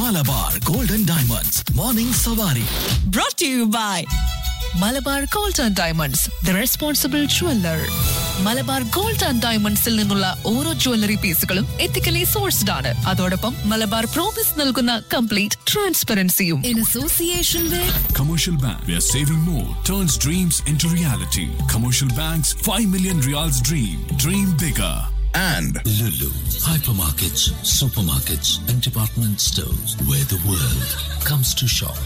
Malabar golden diamonds morning സവാരി brought to you by Malabar gold and diamonds the responsible jeweller Malabar gold and ഡയമണ്ട്സിൽ നിന്നുള്ള ഓരോ jewellery പീസുകളും ethically sourced ആണ് അതോടൊപ്പം മലബാർ പ്രോമിസ് നൽകുന്ന കംപ്ലീറ്റ് ട്രാൻസ്പെറൻസിയും in association with Commercial Bank, where saving more turns dreams into reality. Commercial Bank's 5 million reals dream. Dream bigger. and Lulu, hypermarkets, supermarkets, and department stores where the world comes to shop.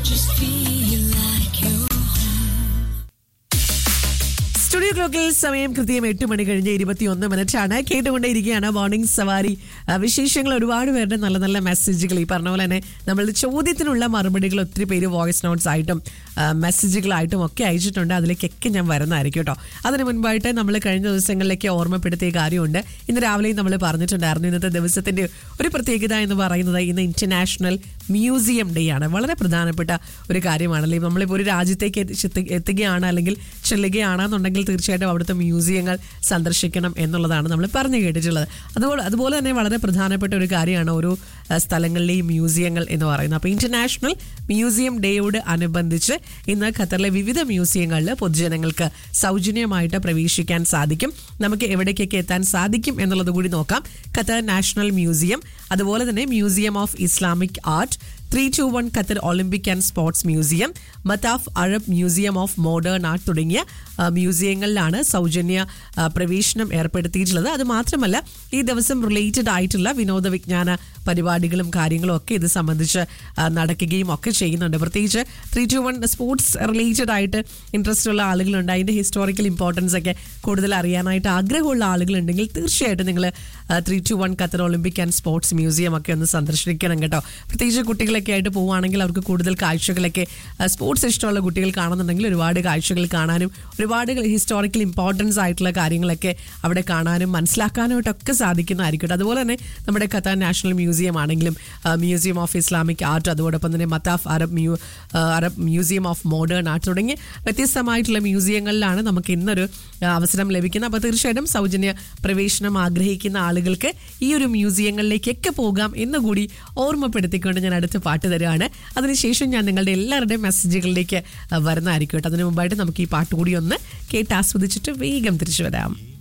Studio ക്ലോക്കിൽ സമയം കൃത്യം എട്ട് മണി കഴിഞ്ഞ് ഇരുപത്തിയൊന്ന് minute ആണ് കേട്ടുകൊണ്ടേയിരിക്കുകയാണ് morning സവാരി ആ, വിശേഷങ്ങൾ ഒരുപാട് പേരുടെ നല്ല നല്ല മെസ്സേജുകൾ ഈ പറഞ്ഞ പോലെ തന്നെ നമ്മളുടെ ചോദ്യത്തിനുള്ള മറുപടികൾ ഒത്തിരി പേര് വോയിസ് നോട്ട്സ് ആയിട്ടും ആ, മെസ്സേജുകളായിട്ടും ഒക്കെ അയച്ചിട്ടുണ്ട് അതിലേക്കൊക്കെ ഞാൻ വരുന്നതായിരിക്കും കേട്ടോ അതിന് മുൻപായിട്ട് നമ്മൾ കഴിഞ്ഞ ദിവസങ്ങളിലേക്ക് ഓർമ്മപ്പെടുത്തിയ കാര്യമുണ്ട് ഇന്ന് രാവിലെയും നമ്മൾ പറഞ്ഞിട്ടുണ്ടായിരുന്നു ഇന്നത്തെ ദിവസത്തിന്റെ ഒരു പ്രത്യേകത എന്ന് പറയുന്നത് ഇന്ന് ഇന്റർനാഷണൽ മ്യൂസിയം ഡേ ആണ് വളരെ പ്രധാനപ്പെട്ട ഒരു കാര്യമാണല്ലേ നമ്മളിപ്പോൾ ഒരു രാജ്യത്തേക്ക് എത്തി- എത്തുകയാണ് അല്ലെങ്കിൽ ചെല്ലുകയാണെന്നുണ്ടെങ്കിൽ തീർച്ചയായിട്ടും അവിടുത്തെ മ്യൂസിയങ്ങൾ സന്ദർശിക്കണം എന്നുള്ളതാണ് നമ്മൾ പറഞ്ഞു കേട്ടിട്ടുള്ളത് അതുപോലെ അതുപോലെ തന്നെ വളരെ പ്രധാനപ്പെട്ട ഒരു കാര്യമാണ് ഓരോ ആ, സ്ഥലങ്ങളിലെയും മ്യൂസിയങ്ങൾ എന്ന് പറയുന്നത് അപ്പോൾ ഇന്റർനാഷണൽ മ്യൂസിയം ഡേയോട് അനുബന്ധിച്ച് ഇന്ന് ഖത്തറിലെ വിവിധ മ്യൂസിയങ്ങളിൽ പൊതുജനങ്ങൾക്ക് സൗജന്യമായിട്ട് പ്രവേശിക്കാൻ സാധിക്കും നമുക്ക് എവിടേക്കൊക്കെ എത്താൻ സാധിക്കും എന്നുള്ളത് കൂടി നോക്കാം ഖത്തർ നാഷണൽ മ്യൂസിയം അതുപോലെ തന്നെ museum of Islamic art three two one Qatar Olympic and sports museum Mathaf Arab museum of modern art തുടങ്ങിയ ആ, മ്യൂസിയങ്ങളിലാണ് സൗജന്യ ആ, പ്രവേശനം ഏർപ്പെടുത്തിയിട്ടുള്ളത് അത് മാത്രമല്ല ഈ ദിവസം റിലേറ്റഡ് ആയിട്ടുള്ള വിനോദ വിജ്ഞാന പരിപാടികളും കാര്യങ്ങളും ഒക്കെ ഇത് സംബന്ധിച്ച് ആ, നടക്കുകയും ഒക്കെ ചെയ്യുന്നുണ്ട് പ്രത്യേകിച്ച് three two one sports related ആയിട്ട് ഇൻട്രസ്റ്റ് ഉള്ള ആളുകളുണ്ട് അതിൻ്റെ ഹിസ്റ്റോറിക്കൽ ഇമ്പോർട്ടൻസ് ഒക്കെ കൂടുതൽ അറിയാനായിട്ട് ആഗ്രഹമുള്ള ആളുകളുണ്ടെങ്കിൽ തീർച്ചയായിട്ടും നിങ്ങൾ three two one Qatar Olympic and sports museum ഒക്കെ ഒന്ന് സന്ദർശിക്കണം കേട്ടോ പ്രത്യേകിച്ച് കുട്ടികളൊക്കെ ആയിട്ട് പോവുകയാണെങ്കിൽ അവർക്ക് കൂടുതൽ കാഴ്ചകളൊക്കെ സ്പോർട്സ് ഇഷ്ടമുള്ള കുട്ടികൾ കാണുന്നുണ്ടെങ്കിൽ ഒരുപാട് കാഴ്ചകൾ കാണാനും ഒരുപാട് ഹിസ്റ്റോറിക്കൽ ഇമ്പോർട്ടൻസ് ആയിട്ടുള്ള കാര്യങ്ങളൊക്കെ അവിടെ കാണാനും മനസ്സിലാക്കാനായിട്ടൊക്കെ സാധിക്കുന്നതായിരിക്കും കേട്ടോ. അതുപോലെ തന്നെ നമ്മുടെ ഖത്താർ നാഷണൽ മ്യൂസിയം ആണെങ്കിലും മ്യൂസിയം ഓഫ് ഇസ്ലാമിക് ആർട്ട് അതോടൊപ്പം തന്നെ മത്താഫ് അറബ് മ്യൂ ആ, Arab museum of modern art തുടങ്ങിയ വ്യത്യസ്തമായിട്ടുള്ള മ്യൂസിയങ്ങളിലാണ് നമുക്ക് ഇന്നൊരു ആ, അവസരം ലഭിക്കുന്നത് അപ്പോൾ തീർച്ചയായിട്ടും സൗജന്യ പ്രവേശനം ആഗ്രഹിക്കുന്ന ആളുകൾക്ക് ഈ ഒരു മ്യൂസിയങ്ങളിലേക്കൊക്കെ പോകാം എന്ന് കൂടി ഓർമ്മപ്പെടുത്തിക്കൊണ്ട് ഞാൻ അടുത്ത പാട്ട് തരുകയാണ് അതിനുശേഷം ഞാൻ നിങ്ങളുടെ എല്ലാവരുടെയും മെസ്സേജുകളിലേക്ക് ആ, വരുന്നതായിരിക്കും കേട്ടോ അതിന് മുമ്പായിട്ട് നമുക്ക് ഈ പാട്ട് കൂടി ഒന്ന് കേട്ട് ആസ്വദിച്ചിട്ട് വേഗം തിരിച്ചു വരാം